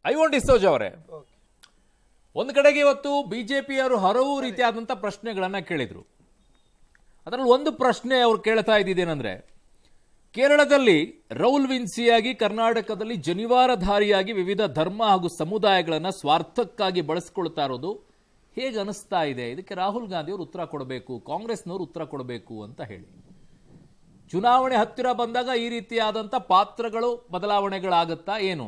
ಐವನ್ ಡಿಸೋಜ್ ಅವರೇ ಒಂದು ಕಡೆಗೆ ಇವತ್ತು ಬಿಜೆಪಿಯವರು ಹಲವು ರೀತಿಯಾದಂಥ ಪ್ರಶ್ನೆಗಳನ್ನ ಕೇಳಿದ್ರು ಅದರಲ್ಲಿ ಒಂದು ಪ್ರಶ್ನೆ ಅವ್ರು ಕೇಳ್ತಾ ಇದ್ದಿದ್ದೇನೆಂದ್ರೆ ಕೇರಳದಲ್ಲಿ ರೌಲ್ ವಿನ್ಸಿಯಾಗಿ ಕರ್ನಾಟಕದಲ್ಲಿ ಜನಿವಾರಧಾರಿಯಾಗಿ ವಿವಿಧ ಧರ್ಮ ಹಾಗೂ ಸಮುದಾಯಗಳನ್ನ ಸ್ವಾರ್ಥಕ್ಕಾಗಿ ಬಳಸ್ಕೊಳ್ತಾ ಇರೋದು ಹೇಗೆ ಅನಿಸ್ತಾ ಇದೆ ಇದಕ್ಕೆ ರಾಹುಲ್ ಗಾಂಧಿ ಅವರು ಉತ್ತರ ಕೊಡಬೇಕು ಕಾಂಗ್ರೆಸ್ನವರು ಉತ್ತರ ಕೊಡಬೇಕು ಅಂತ ಹೇಳಿ ಚುನಾವಣೆ ಹತ್ತಿರ ಬಂದಾಗ ಈ ರೀತಿಯಾದಂಥ ಪಾತ್ರಗಳು ಬದಲಾವಣೆಗಳಾಗುತ್ತಾ ಏನು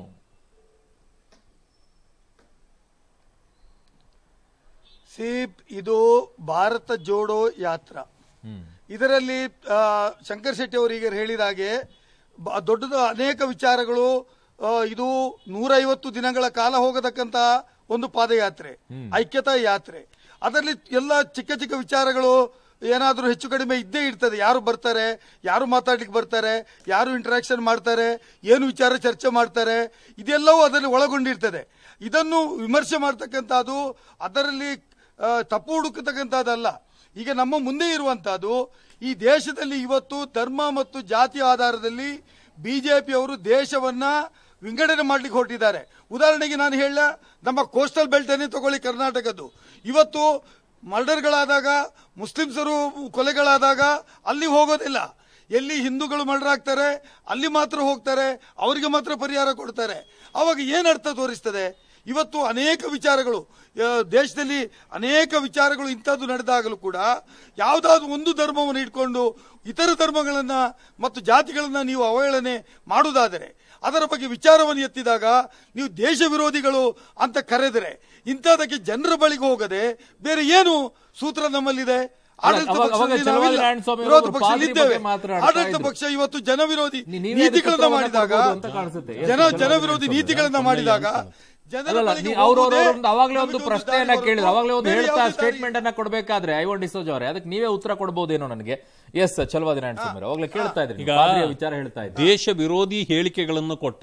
ಸಿ ಇದು ಭಾರತ ಜೋಡೋ ಯಾತ್ರ ಇದರಲ್ಲಿ ಆ, ಶಂಕರ್ ಶೆಟ್ಟಿ ಅವರು ಈಗ ಹೇಳಿದ ಹಾಗೆ ಬ- ದೊಡ್ಡದ ಅನೇಕ ವಿಚಾರಗಳು ಆ, ಇದು ನೂರೈವತ್ತು ದಿನಗಳ ಕಾಲ ಹೋಗತಕ್ಕಂತ ಒಂದು ಪಾದಯಾತ್ರೆ ಐಕ್ಯತಾ ಯಾತ್ರೆ ಅದರಲ್ಲಿ ಎಲ್ಲ ಚಿಕ್ಕ ಚಿಕ್ಕ ವಿಚಾರಗಳು ಏನಾದರೂ ಹೆಚ್ಚು ಕಡಿಮೆ ಇದ್ದೇ ಇರ್ತದೆ ಯಾರು ಬರ್ತಾರೆ ಯಾರು ಮಾತಾಡ್ಲಿಕ್ಕೆ ಬರ್ತಾರೆ ಯಾರು ಇಂಟರಾಕ್ಷನ್ ಮಾಡ್ತಾರೆ ಏನು ವಿಚಾರ ಚರ್ಚೆ ಮಾಡ್ತಾರೆ ಇದೆಲ್ಲವೂ ಅದರಲ್ಲಿ ಒಳಗೊಂಡಿರ್ತದೆ ಇದನ್ನು ವಿಮರ್ಶೆ ಮಾಡ್ತಕ್ಕಂಥದ್ದು ಅದರಲ್ಲಿ ಆ, ತಪ್ಪು ಹುಡುಕತಕ್ಕಂಥದ್ದಲ್ಲ ಈಗ ನಮ್ಮ ಮುಂದೆ ಇರುವಂತಹದ್ದು ಈ ದೇಶದಲ್ಲಿ ಇವತ್ತು ಧರ್ಮ ಮತ್ತು ಜಾತಿ ಆಧಾರದಲ್ಲಿ ಬಿಜೆಪಿಯವರು ದೇಶವನ್ನ ವಿಂಗಡಣೆ ಮಾಡ್ಲಿಕ್ಕೆ ಹೊರಟಿದ್ದಾರೆ ಉದಾಹರಣೆಗೆ ನಾನು ಹೇಳ ನಮ್ಮ ಕೋಸ್ಟಲ್ ಬೆಲ್ಟ್ ಅನ್ನೇ ತಗೊಳ್ಳಿ ಕರ್ನಾಟಕದ್ದು ಇವತ್ತು ಮರ್ಡರ್ಗಳಾದಾಗ ಮುಸ್ಲಿಮ್ಸರು ಕೊಲೆಗಳಾದಾಗ ಅಲ್ಲಿ ಹೋಗೋದಿಲ್ಲ ಎಲ್ಲಿ ಹಿಂದೂಗಳು ಮರ್ಡರ್ ಆಗ್ತಾರೆ ಅಲ್ಲಿ ಮಾತ್ರ ಹೋಗ್ತಾರೆ ಅವರಿಗೆ ಮಾತ್ರ ಪರಿಹಾರ ಕೊಡ್ತಾರೆ ಅವಾಗ ಏನರ್ಥ ತೋರಿಸ್ತದೆ ಇವತ್ತು ಅನೇಕ ವಿಚಾರಗಳು ಆ, ದೇಶದಲ್ಲಿ ಅನೇಕ ವಿಚಾರಗಳು ಇಂಥದ್ದು ನಡೆದಾಗಲೂ ಕೂಡ ಯಾವುದಾದ್ರೂ ಒಂದು ಧರ್ಮವನ್ನು ಇಟ್ಕೊಂಡು ಇತರ ಧರ್ಮಗಳನ್ನ ಮತ್ತು ಜಾತಿಗಳನ್ನ ನೀವು ಅವಹೇಳನೆ ಮಾಡುವುದಾದರೆ ಅದರ ಬಗ್ಗೆ ವಿಚಾರವನ್ನು ಎತ್ತಿದಾಗ ನೀವು ದೇಶ ವಿರೋಧಿಗಳು ಅಂತ ಕರೆದರೆ ಇಂಥದಕ್ಕೆ ಜನರ ಬಳಿಗೆ ಹೋಗದೆ ಬೇರೆ ಏನು ಸೂತ್ರ ನಮ್ಮಲ್ಲಿದೆ ಆಡಳಿತ ಅವಾಗ- ಅವಾಗ ಪಕ್ಷದಲ್ಲಿ ಚಲವಾದಿ ನಾವಿಲ್ಲ. ನಾರಾಯಣಸ್ವಾಮಿ ಅವರು ವಿರೋಧ ಒಬ್ರು ಪಕ್ಷದಲ್ಲಿ ಪಾದ್ರಿ ಇದ್ದೇವೆ ಬಗ್ಗೆ ಮಾತನಾಡ್ತಾ ಆಡಳಿತ ಇದ್ರು. ಪಕ್ಷ ಇವತ್ತು ಜನವಿರೋಧಿ ನೀ- ನೀವೇ ಅದಕ್ಕೆ ನೀತಿಗಳನ್ನ ಉತ್ತರವನ್ನ ಮಾಡಿದಾಗ ಕೊಡ್ಬೋದು ಅಂತ ಕಾಣಿಸುತ್ತೆ. ಎಸ್, ಜನ ಚಲವಾದಿ ಜನವಿರೋಧಿ ನಾರಾಯಣಸ್ವಾಮಿ ನೀತಿಗಳನ್ನ ಮಾಡಿದಾಗ ಜನರ ಅಲ್ಲಲ್ಲ ಬಳಿಗೆ ನೀವು ಅವ್ರವ್ರ ಹೋಗುವುದೇ ಒಂದು ಅವಾಗಲೇ ಒಂದು ನಮಗೆ ಪ್ರಶ್ನೆಯನ್ನ ದಾರಿ ಕೇಳಿದ್ರು ಹೊರತು ಅವಾಗಲೇ ಒಂದು ಬೇರೆ ಹೇಳ್ತಾ ಯಾವುದೇ ದಾರಿ ಸ್ಟೇಟ್ಮೆಂಟ್ ಅನ್ನ ಕೊಡ್ಬೇಕಾದ್ರೆ ಐವನ್ ಡಿಸೋಜ್ ಅವರೇ ಅದಕ್ಕೆ ನೀವೇ ಉತ್ತರ ಕೊಡಬಹುದೇನೋ ನನಗೆ ಎಸ್ ಚಲವಾದಿ ನಾರಾಯಣಸ್ವಾಮಿ ಅವರು ಅವಾಗಲೇ ಕೇಳ್ತಾ ಇದ್ರಿ ಈಗ ಪಾದ್ರಿಯ ವಿಚಾರ ಹೇಳ್ತಾ ಇದ್ರಿ ದೇಶ ವಿರೋಧಿ ಹೇಳಿಕೆಗಳನ್ನು ಕೊಟ್ಟ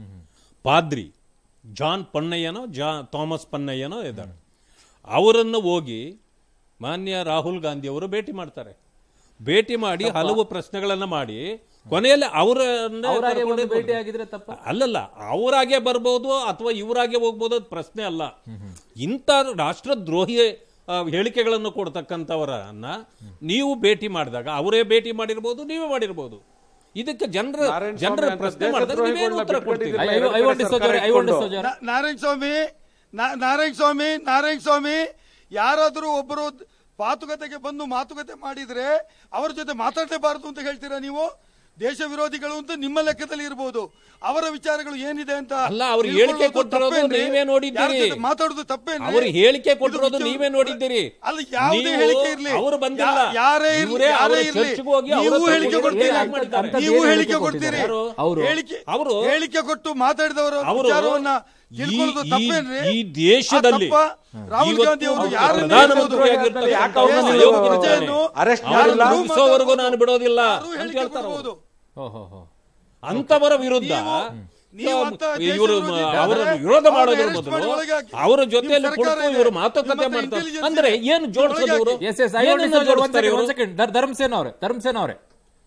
ಪಾದ್ರಿ ಜಾನ್ ಪನ್ನಯ್ಯನೋ ಜಾ ಥಾಮಸ್ ಪನ್ನಯ್ಯನೋ ಇದ್ದಾರೆ ಅವರನ್ನು ಹೋಗಿ ಮಾನ್ಯ ರಾಹುಲ್ ಗಾಂಧಿ ಅವರು ಭೇಟಿ ಮಾಡ್ತಾರೆ ಭೇಟಿ ಮಾಡಿ ಹಲವು ಪ್ರಶ್ನೆಗಳನ್ನ ಮಾಡಿ ಕೊನೆಯಲ್ಲಿ ಅವರನ್ನೇ ಅವರಾಗೆ ಕರ್ಕೊಂಡು ಒಂದು ಭೇಟಿ ಆಗಿದ್ರೆ ತಪ್ಪ ಅಲ್ಲಲ್ಲ ಅವರಾಗೆ ಬರ್ಬೋದು ಅಥವಾ ಇವರಾಗೆ ಹೋಗ್ಬೋದು ಅದು ಪ್ರಶ್ನೆ ಅಲ್ಲ ಇಂಥ ರಾಷ್ಟ್ರದ್ರೋಹಿ ಆ, ಹೇಳಿಕೆಗಳನ್ನು ಕೊಡ್ತಕ್ಕಂಥವರನ್ನ ನೀವು ಭೇಟಿ ಮಾಡಿದಾಗ ಅವರೇ ಭೇಟಿ ಮಾಡಿರ್ಬೋದು ನೀವೇ ಮಾಡಿರ್ಬೋದು ಇದಕ್ಕೆ ಜನರ ನಾರಾಯಣ ಜನರ ಸ್ವಾಮಿ ಅಂತ ಪ್ರಶ್ನೆ ಮಾಡಿದಾಗ ನೀವೇನು ದೇಶದ್ರೋಹಿಗಳನ್ನ ಉತ್ತರ ಕೊಡ್ತೀರಿ ಬಿಟ್ಕೊಟ್ಟಿದ್ದೀರಿ. ಐ- ಐವನ್ ಡಿಸೋಜ್ ಅವರೇ ಐವನ್ ಡಿಸೋಜ್ ಅವರೇ ನಾ- ನಾರಾಯಣ ಸ್ವಾಮಿ ನಾ- ನಾರಾಯಣ ಸ್ವಾಮಿ ನಾರಾಯಣ ಸ್ವಾಮಿ ಯಾರಾದರೂ ಒಬ್ಬರು ಮಾತುಕತೆಗೆ ಬಂದು ಮಾತುಕತೆ ಮಾಡಿದ್ರೆ ಅವರ ಜೊತೆ ಮಾತಾಡಲೇಬಾರದು ಅಂತ ಹೇಳ್ತೀರಾ ನೀವು ದೇಶ ವಿರೋಧಿಗಳು ಅಂತ ನಿಮ್ಮ ಲೆಕ್ಕದಲ್ಲಿ ಇರಬಹುದು ಅವರ ವಿಚಾರಗಳು ಏನಿದೆ ಅಂತ ಅಲ್ಲ, ಅವ್ರು ಹೇಳಿಕೆ ತಿಳ್ಕೊಳ್ಳೋದು ಕೊಟ್ಟಿರೋದು ತಪ್ಪೇನ್ರಿ? ನೀವೇ ನೋಡಿದ್ದೀರಿ. ಯಾರ ಜೊತೆ ಮಾತಾಡೋದು ತಪ್ಪೇನ್ರಿ? ಅವರು ಹೇಳಿಕೆ ಇದು ಕೊಟ್ಟಿರೋದು ವಿಚಾರ- ನೀವೇ ನೋಡಿದ್ದೀರಿ ಅಲ್ಲ ಯಾವುದೇ ನೀವು- ಹೇಳಿಕೆ ಇರ್ಲಿ ಅವರು ಬಂದಿಲ್ಲ. ಯಾ- ಯಾರೇ ಇರ್ಲಿ ಇವರೇ ಯಾರೇ ಅವರ ಇರ್ಲಿ ಚರ್ಚ್ಗೆ ಹೋಗಿ ಅವರ ನೀವು ಹತ್ರ ಹೇಳಿಕೆ ಹೋಗಿ ಕೊಡ್ತೀರಿ ಹೇಳಿ ಮಾಡಿದ್ದಾರೆ. ಅಂಥದ್ದು ನೀವು ಏನು ಹೇಳಿಕೆ ಹೇಳಿಕೆ ಕೊಡ್ತೀರಿ ಕೊಟ್ಟಿದ್ದಾರೆ? ಅವರು- ಹೇಳಿಕೆ ಅವರು ಹೇಳಿಕೆ ಕೊಟ್ಟು ಮಾತಾಡಿದವರ ಅವರು ವಿಚಾರವನ್ನ ಈ- ತಿಳ್ಕೊಳ್ಳೋದು ಈ- ತಪ್ಪೇನ್ರಿ ಈ ದೇಶದಲ್ಲಿ ಆ ತಪ್ಪ? ರಾಹುಲ್ ಇವತ್ತು ಗಾಂಧಿ ಅವರು ಅವರು ಯಾರನ್ನ ಪ್ರಧಾನಮಂತ್ರಿ ಹೇಳ್ಬೋದು? ಆಗಿರ್ತಕ್ಕಂಥ ಯಾಕೆ ಅವ್ರನ್ನ ದೇಶದ ನೀವು ಯೋಗ್ಯತೆಯನ್ನು ಅರೆಸ್ಟ್ ಅವ್ರನ್ನ ಮಾಡಿಲ್ಲ? ಮುಗಿಸೋವರೆಗೂ ನಾನು ಬಿಡೋದಿಲ್ಲ ಯಾರು ಅಂತ ಹೇಳಿಕೆ ಹೇಳ್ತಾರೆ ಅವರು. ಕೊಡ್ಬೋದು? ಹೋ ಹೋ ಹೋ ಅಂತವರ ವಿರುದ್ಧ ನೀವು- ನೀವು ಅಂತ ದೇಶ ಇವರು ವಿರೋಧಿ ಅವರ ಇದ್ದಾರೆ. ವಿರೋಧ ಅವ್ರನ್ನ ಮಾಡೋದ್ರ arrest ಬದಲು ಮಾಡಿ ಒಳಗೆ ಹಾಕಿ. ಅವರ ನಿಮ್ಮ ಜೊತೆಯಲ್ಲಿ ಸರ್ಕಾರ ಕುಳಿತು ಇದೆ. ಇವರು ಮಾತುಕತೆ ನಿಮ್ಮ ಹತ್ರ ಮಾಡ್ತಾರೆ intelligence ಅಂದ್ರೆ ಇದೆ. ಏನು ಜೋಡಿಸೋದು ಇವರು ಒಳಗೆ ಎಸ್ ಎಸ್ ಐವನ್ ಏನನ್ನ ಡಿಸೋಜ್ ಅವರು ಜೋಡಿಸ್ತಾರೆ ಇವರು? ಒಂದು ಸೆಕೆಂಡ್ ಧರ್ಮಸೇನ ಅವರೇ ಧರ್ಮಸೇನ ಅವರೇ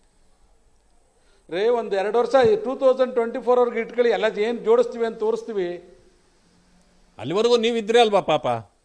ರೇ ಒಂದ್ ಎರಡು ವರ್ಷ ಟೂ ತೌಸಂಡ್ ಟ್ವೆಂಟಿ ಫೋರ್ ಅವ್ರಿಗೆ ಇಟ್ಕೊಳ್ಳಿ ಎಲ್ಲ ಏನ್ ಜೋಡಿಸ್ತೀವಿ ಅಂತ ತೋರಿಸ್ತೀವಿ ಅಲ್ಲಿವರೆಗೂ ನೀವಿದ್ರೆ ಅಲ್ವಾ ಪಾಪ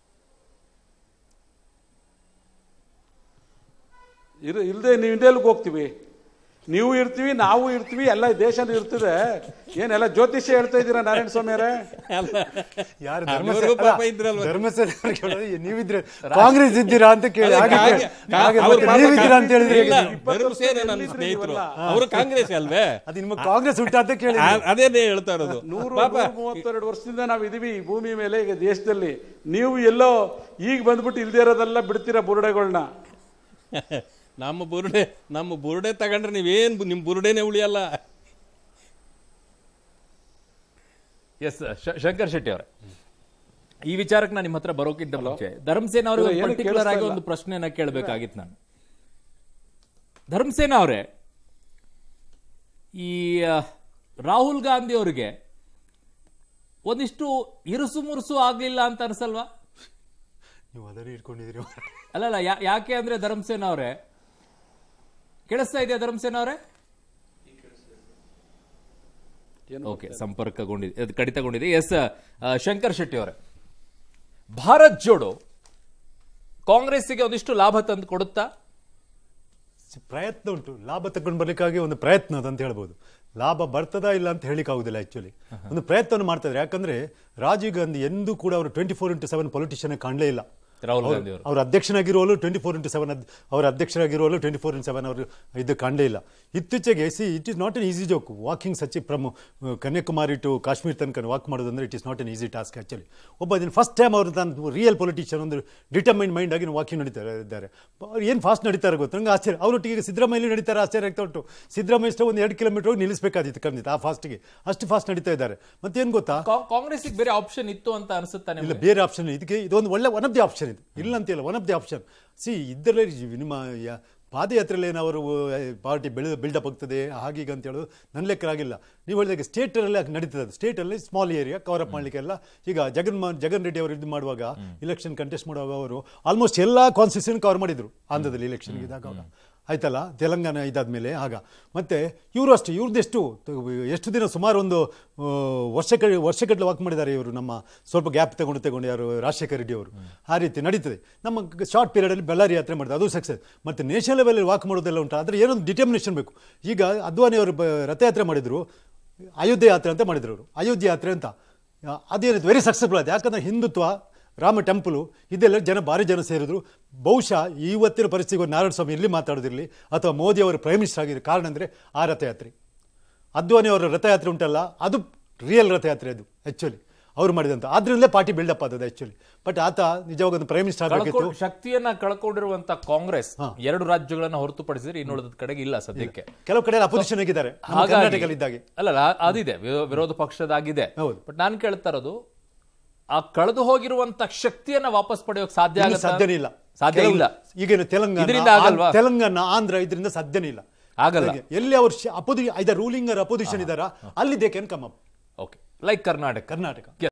ಇರು ಇಲ್ಲದೆ ನೀವು ಇಂಡಿಯಲ್ಗೆ ಹೋಗ್ತೀವಿ ನೀವು ಇರ್ತೀವಿ ನಾವು ಇರ್ತೀವಿ ಎಲ್ಲ ದೇಶನೂ ಇರ್ತದೆ ಏನೆಲ್ಲ ಜ್ಯೋತಿಷ್ಯ ಹೇಳ್ತಾ ಇದ್ದೀರಾ ನಾರಾಯಣ ಸ್ವಾಮಿ ಅವರೇ ಅಲ್ಲ ಯಾರು ಅಲ್ಲಿವರೆಗೂ ಪಾಪ ಇದ್ರಲ್ವಾ? ಧರ್ಮಸೇನ ಅವ್ರು ಕೇಳೋದು, ನೀವಿದ್ರೆ ಕಾಂಗ್ರೆಸ್ ಇದ್ದೀರಾ ಅಂತ ಕೇಳಿ ಅಲ್ಲ, ಹಾಗೆ ಹಾಗೆ- ಕೇಳಿ. ಹಾಗೆ ಅವ್ರು ಮತ್ತೆ ಪಾಪ ನೀವಿದ್ದೀರಾ ಅಂತ ಹೇಳಿದ್ರೆ ಇಲ್ಲ, ಹೇಗೆ? ಧರ್ಮಸೇನೆ ನನ್ನ ಎಲ್ಲಿದ್ರು ಸ್ನೇಹಿತರು ನೀವೆಲ್ಲ? ಅವರು ಕಾಂಗ್ರೆಸ್ ಅಲ್ವೇ ಅದು ನಿಮ್ಮ ಕಾಂಗ್ರೆಸ್ ಹುಟ್ಟ ಅಂತ ಕೇಳಿ ಆ- ಅದೇನೇ ಹೇಳ್ತಾ ಇರೋದು ನೂರು ಪಾಪ ನೂರ ಮೂವತ್ತೆರಡು ವರ್ಷದಿಂದ ನಾವು ಇದೀವಿ ಈ ಭೂಮಿ ಮೇಲೆ ಈಗ ದೇಶದಲ್ಲಿ ನೀವು ಎಲ್ಲೋ ಈಗ ಬಂದ್ಬಿಟ್ಟು ಇಲ್ದೇ ಇರೋದೆಲ್ಲ ಬಿಡ್ತೀರಾ ಬುರುಡೆಗಳನ್ನ ನಮ್ಮ ಬುರುಡೆ ನಮ್ಮ ಬುರುಡೆ ತಗೊಂಡ್ರೆ ನೀವೇನ್ ಬು- ನಿಮ್ ಬುರುಡೆನೆ ಉಳಿಯಲ್ಲ ಎಸ್ ಶಂಕರ್ ಶೆಟ್ಟಿ ಅವರೇ ಈ ವಿಚಾರಕ್ಕೆ ನಾನು ನಿಮ್ಮ ಹತ್ರ ಬರೋಕ್ಕಿಂತ ಮುಂಚೆ ಧರ್ಮಸೇನ ಅವರಿಗೆ ಇಲ್ಲ, ಏನು ಪರ್ಟಿಕ್ಯುಲರ್ ಆಗಿ ಕೇಳಿಸ್ತಾ ಒಂದು ಪ್ರಶ್ನೆಯನ್ನ ಕೇಳಬೇಕಾಗಿತ್ತು ನಾನು ಧರ್ಮಸೇನ ಅವರೇ ಈ ಆ, ರಾಹುಲ್ ಗಾಂಧಿ ಅವರಿಗೆ ಒಂದಿಷ್ಟು ಇರುಸು ಮುರುಸು ಆಗ್ಲಿಲ್ಲ ಅಂತ ಅನ್ಸಲ್ವಾ ನೀವು ಅದನ್ನ ಇಟ್ಕೊಂಡಿದ್ದೀರಿ ಅಲ್ಲಲ್ಲ ಯಾ- ಯಾಕೆ ಅಂದ್ರೆ ಧರ್ಮಸೇನ ಅವರೇ ಕೇಳಿಸ್ತಾ ಇದೆಯಾ ಧರ್ಮಸೇನ ಅವರೇ ಓಕೆ ಸಂಪರ್ಕಗೊಂಡಿದೆ ಅದು ಕಡಿತಗೊಂಡಿದೆ ಎಸ್ ಶಂಕರ್ ಶೆಟ್ಟಿ ಅವರೇ ಭಾರತ್ ಜೋಡೋ ಕಾಂಗ್ರೆಸ್ಸಿಗೆ ಒಂದಿಷ್ಟು ಲಾಭ ತಂದು ಕೊಡುತ್ತಾ ಪ್ರಯತ್ನ ಉಂಟು ಲಾಭ ತಗೊಂಡು ಬರ್ಲಿಕ್ಕಾಗಿ ಒಂದು ಪ್ರಯತ್ನ ಅದು ಅಂತ ಹೇಳ್ಬೋದು ಲಾಭ ಬರ್ತದಾ ಇಲ್ಲ ಅಂತ ಹೇಳಿಕ್ ಆಗುದಿಲ್ಲ ಆಕ್ಚುಲಿ ಒಂದು ಪ್ರಯತ್ನವನ್ನು ಮಾಡ್ತಾ ಇದ್ದಾರೆ ಯಾಕಂದ್ರೆ ರಾಜೀವ್ ಗಾಂಧಿ ಎಂದೂ ಕೂಡ ಅವರು twenty four into seven politician ಕಾಣಲೇ ಇಲ್ಲ ರಾಹುಲ್ ಗಾಂಧಿ ಅವರು ಅವ್ರ ಅಧ್ಯಕ್ಷನಾಗಿರುವಲು ಟ್ವೆಂಟಿ ಫೋರ್ ಇಂಟು ಸೆವೆನ್ ಅವರ ಅಧ್ಯಕ್ಷರಾಗಿರುವಲು ಟ್ವೆಂಟಿ ಫೋರ್ ಇಂಟು ಸೆವೆನ್ ಅವರು ಇದು ಕಾಣಲೇ ಇಲ್ಲ ಇತ್ತೀಚೆಗೆ see it is not an easy joke walking ಸಚಿ ಫ್ರಮ್ ಕನ್ಯಾಕುಮಾರಿ ಟು ಕಾಶ್ಮೀರ್ ತನಕ ವಾಕ್ ಮಾಡೋದಂದ್ರೆ it is not an easy task actually ಒಬ್ಬ ದಿನ ಫಸ್ಟ್ ಟೈಮ್ ಅವರು ತಾನು ರಿಯಲ್ ಪೊಲಿಟಿಷಿಯನ್ ಒಂದು ಡಿಟರ್ಮೈನ್ ಮೈಂಡ್ ಆಗಿ ವಾಕಿಂಗ್ ನಡೀತಾರೆ ಇದ್ದಾರೆ ಅವ್ರು ಏನು ಫಾಸ್ಟ್ ನಡೀತಾರೆ ಗೊತ್ತು ನಂಗೆ ಆಶ್ಚರ್ಯ ಅವರೊಟ್ಟಿಗೆ ಸಿದ್ದರಾಮಯ್ಯ ನಡೀತಾರೆ ಆಶ್ಚರ್ಯ ಆಗ್ತಾ ಉಂಟು ಸಿದ್ದರಾಮಯ್ಯ ಇಷ್ಟ ಒಂದು ಎರಡು ಕಿಲೋಮೀಟರ್ ಹೋಗಿ ನಿಲ್ಲಿಸಬೇಕಾದಿತ್ತು ಖಂಡಿತ ಆ ಫಾಸ್ಟ್ಗೆ ಅಷ್ಟು ಫಾಸ್ಟ್ ನಡೀತಾ ಇದ್ದಾರೆ ಮತ್ತೇನು ಗೊತ್ತಾ ಕಾಂಗ್ರೆಸ್ಸಿಗೆ ಬೇರೆ ಆಪ್ಷನ್ ಇತ್ತು ಅಂತ ಅನಿಸುತ್ತಾ ಇಲ್ಲ ನಿಮಗೆ ಬೇರೆ ಆಪ್ಷನ್ ಇದಕ್ಕೆ ಇದೊಂದು ಒಳ್ಳೆ ಒನ್ ಆಫ್ ದಿ ಆಪ್ಷನ್ ಇದು ಇಲ್ಲ ಅಂತಿಲ್ಲ one of the option C ಇದರಲ್ಲಿ ನಿಮ್ಮ ಯಾ- ಪಾದಯಾತ್ರೆಯಲ್ಲಿ ಏನಾದ್ರು ಪಾರ್ಟಿ ಬೆಳೆದ ಬಿಲ್ಡಪ್ ಆಗ್ತದೆ ಹಾಗೀಗ ಅಂತ ಹೇಳೋದು ನನ್ನ ಲೆಕ್ಕರಾಗಿಲ್ಲ ನೀವು ಹೇಳಿದಾಗ ಸ್ಟೇಟಲ್ಲಿ ನಡೀತದೆ ಅದು ಸ್ಟೇಟಲ್ಲಿ ಸ್ಮಾಲ್ ಏರಿಯಾ ಕವರ್ ಅಪ್ ಮಾಡಲಿಕ್ಕೆಲ್ಲ ಈಗ ಜಗನ್ ಮಾ- ಜಗನ್ ರೆಡ್ಡಿ ಅವರು ಇದು ಮಾಡುವಾಗ ಇಲೆಕ್ಷನ್ ಕಂಟೆಸ್ಟ್ ಮಾಡುವಾಗ ಅವರು ಆಲ್ಮೋಸ್ಟ್ ಎಲ್ಲ ಕಾನ್ಸ್ಟಿಟ್ಯೂಷನ್ ಕವರ್ ಮಾಡಿದ್ರು ಆಂಧ್ರದಲ್ಲಿ ಇಲೆಕ್ಷನ್ ಇದ್ದಾಗ ಅವಾಗ. ಆಯ್ತಲ್ಲ ತೆಲಂಗಾಣ ಇದಾದ್ಮೇಲೆ ಆಗ ಮತ್ತೆ ಇವರು ಅಷ್ಟು ಇವ್ರದ್ದು ಎಷ್ಟು ಎಷ್ಟು ದಿನ ಸುಮಾರು ಒಂದು ಆ, ವರ್ಷ ಕ ವರ್ಷಗಟ್ಟಲೆ ವಾಕ್ ಮಾಡಿದ್ದಾರೆ ಇವರು ನಮ್ಮ ಸ್ವಲ್ಪ ಗ್ಯಾಪ್ ತಗೊಂಡು ತಗೊಂಡು ಯಾರು ರಾಜಶೇಖರ ರೆಡ್ಡಿ ಅವರು ಆ ರೀತಿ ನಡೀತದೆ ನಮ್ಮ ಶಾರ್ಟ್ ಪೀರಿಯಡಲ್ಲಿ ಬಳ್ಳಾರಿ ಯಾತ್ರೆ ಮಾಡಿದೆ ಅದು ಸಕ್ಸಸ್ ಮತ್ತು ನ್ಯಾಷನಲ್ ಲೆವೆಲಲ್ಲಿ ವಾಕ್ ಮಾಡೋದೆಲ್ಲ ಉಂಟು ಆದರೆ ಏನೊಂದು ಡಿಟರ್ಮಿನೇಷನ್ ಬೇಕು ಈಗ ಅದ್ವಾನಿ ಅವರು ಬ- ರಥಯಾತ್ರೆ ಮಾಡಿದರು ಅಯೋಧ್ಯೆ ಯಾತ್ರೆ ಅಂತ ಮಾಡಿದ್ರು ಅವರು ಅಯೋಧ್ಯೆ ಯಾತ್ರೆ ಅಂತ ಆ, ಅದೇನಿತ್ತು ವೆರಿ ಸಕ್ಸಸ್ಫುಲ್ ಆಯ್ತು ಯಾಕಂದ್ರೆ ಹಿಂದುತ್ವ ರಾಮ ಟೆಂಪಲು ಇದೆಲ್ಲ ಜನ ಭಾರಿ ಜನ ಸೇರಿದ್ರು ಬಹುಶಃ ಇವತ್ತಿನ ಪರಿಸ್ಥಿತಿಗೆ ನಾರಾಯಣ ಸ್ವಾಮಿ ಇಲ್ಲಿ ಮಾತಾಡೋದಿರಲಿ ಅಥವಾ ಮೋದಿ ಅವರು ಪ್ರೈಮ್ ಮಿನಿಸ್ಟರ್ ಆಗಿರೋ ಕಾರಣ ಅಂದರೆ ಆ ರಥಯಾತ್ರೆ ಅದ್ವಾನಿ ಅವರ ರಥಯಾತ್ರೆ ಉಂಟಲ್ಲ ಅದು ರಿಯಲ್ ರಥಯಾತ್ರೆ ಅದು ಆ್ಯಕ್ಚುಲಿ ಅವ್ರು ಮಾಡಿದಂತ ಆದ್ರಿಂದಲೇ ಪಾರ್ಟಿ ಬಿಲ್ಡಪ್ ಆದದ್ದು ಆ್ಯಕ್ಚುಲಿ ಬಟ್ ಆತ ನಿಜವಾಗ ಒಂದು ಪ್ರೈಮ್ ಮಿನಿಸ್ಟರ್ ಆಗಬೇಕಿತ್ತು ಕಳ್ಕೊಂಡ್- ಶಕ್ತಿಯನ್ನ ಕಳ್ಕೊಂಡಿರುವಂತ ಕಾಂಗ್ರೆಸ್ ಎರಡು ರಾಜ್ಯಗಳನ್ನ ಹೊರತುಪಡಿಸಿದ್ರೆ ಇನ್ನುಳಿದ ಕಡೆಗೆ ಇಲ್ಲ ಸದ್ಯಕ್ಕೆ ಕೆಲವು ಕಡೆ ಅಪೋಸಿಷನ್ ಆಗಿದ್ದಾರೆ ನಮ್ಮ ಹಾಗಾಗಿ- ಕರ್ನಾಟಕದಲ್ಲಿ ಇದ್ದಾಗೆ ಅಲ್ಲ ಅಲ್ಲ, ಅದಿದೆ ವಿರೋ- ವಿರೋಧ ಪಕ್ಷದಾಗಿದೆ ಹೌದು. ಬಟ್ ನಾನು ಕೇಳ್ತಾ ಇರೋದು ಆ ಕಳೆದು ಹೋಗಿರುವಂತ ಶಕ್ತಿಯನ್ನ ವಾಪಸ್ ಪಡೆಯೋಕ್ ಸಾಧ್ಯ ಇನ್ನು ಆಗುತ್ತಾ? ಸಾಧ್ಯನೇ ಇಲ್ಲ ಸಾಧ್ಯ ಕೆಲವು- ಇಲ್ಲ ಈಗೇನು ತೆಲಂಗಾಣ ಇದರಿಂದ ಆಗಲ್ವಾ? ಆ- ತೆಲಂಗಾಣ ಆಂಧ್ರ ಇದರಿಂದ ಸಾಧ್ಯನೇ ಇಲ್ಲ ಆಗಲ್ಲ ಹಾಗೆ ಎಲ್ಲಿ ಅವರು ಅಪೋಸಿ ಐದರ್ ರೂಲಿಂಗ್ ಅಪೋಸಿಷನ್ ಇದ್ದಾರಾ ಅಲ್ಲಿ they can come up okay like Karnataka Karnataka